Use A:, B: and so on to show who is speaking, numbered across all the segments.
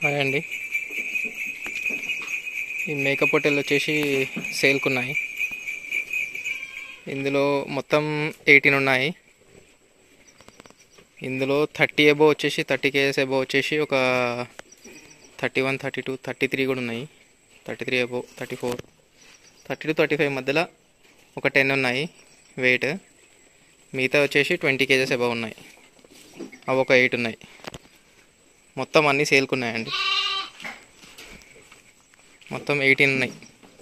A: hi అండి ఈ makeup hotel వచ్చేసి సేల్కి ఉన్నాయి ఇందులో మొత్తం ఎయిటీన్ ఉన్నాయి ఇందులో థర్టీ ఎబో వచ్చేసి థర్టీ కేజెస్ ఎబో వచ్చేసి ఒక thirty one thirty two thirty three కూడా ఉన్నాయి thirty three above thirty four thirty two thirty five మధ్యలో ఒక టెన్ ఉన్నాయి వెయిట్ మిగతా వచ్చేసి ట్వంటీ కేజెస్ ఎబో ఉన్నాయి అవి ఒక ఎయిట్ ఉన్నాయి మొత్తం అన్నీ సేల్కి ఉన్నాయండి మొత్తం ఎయిటీన్ ఉన్నాయి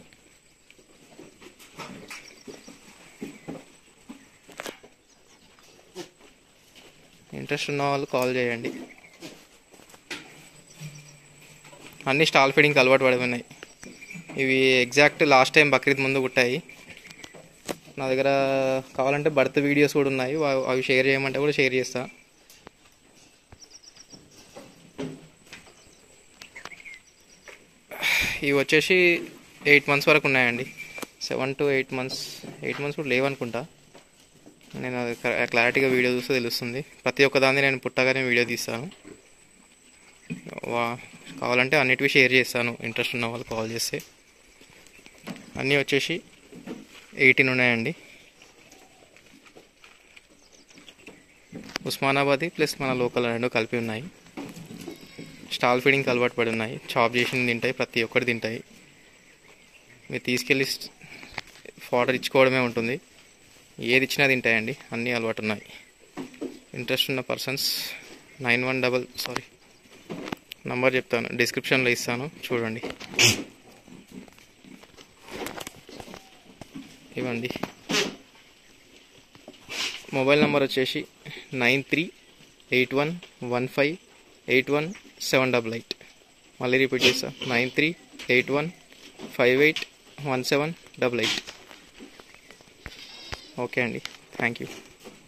A: ఇంట్రెస్ట్ ఉన్న వాళ్ళు కాల్ చేయండి అన్ని స్టాల్ ఫీడింగ్కి అలవాటు పడి ఉన్నాయి ఇవి ఎగ్జాక్ట్ లాస్ట్ టైం బక్రీద్ ముందు పుట్టాయి నా దగ్గర కావాలంటే బర్త్ వీడియోస్ కూడా ఉన్నాయి వా- అవి షేర్ చేయమంటే కూడా షేర్ చేస్తా ఇవి వచ్చేసి ఎయిట్ మంత్స్ వరకు ఉన్నాయండి seven to eight months eight months కూడా లేవనుకుంటా నేను అది క్లా- క్లారిటీగా వీడియో చూస్తే తెలుస్తుంది ప్రతి ఒక్క దాన్ని నేను పుట్టగానే వీడియో తీస్తాను వా కావాలంటే అన్నిటివి షేర్ చేస్తాను ఇంట్రెస్ట్ ఉన్న వాళ్ళు కాల్ చేస్తే అన్నీ వచ్చేసి ఎయిటీన్ ఉన్నాయండి ఉస్మానాబాదీ ప్లస్ మన లోకల్ రెండు కలిపి ఉన్నాయి స్టాల్ ఫీడింగ్కి అలవాటు పడి ఉన్నాయి చాప్ చేసింది తింటాయి ప్రతి ఒక్కటి తింటాయి మీరు తీసుకెళ్ళి ఫాడర్ ఇచ్చుకోవడమే ఉంటుంది ఏది ఇచ్చినా తింటాయండి అన్నీ అలవాటు ఉన్నాయి ఇంట్రెస్ట్ ఉన్న persons nine one double sorry number చెప్తాను డిస్క్రిప్షన్లో ఇస్తాను చూడండి ఇవ్వండి మొబైల్ నెంబర్ వచ్చేసి nine three eight one one five eight one seven double eight మళ్ళీ రిపీట్ చేస్తా nine three eight one five eight one seven double eight okay అండి thank you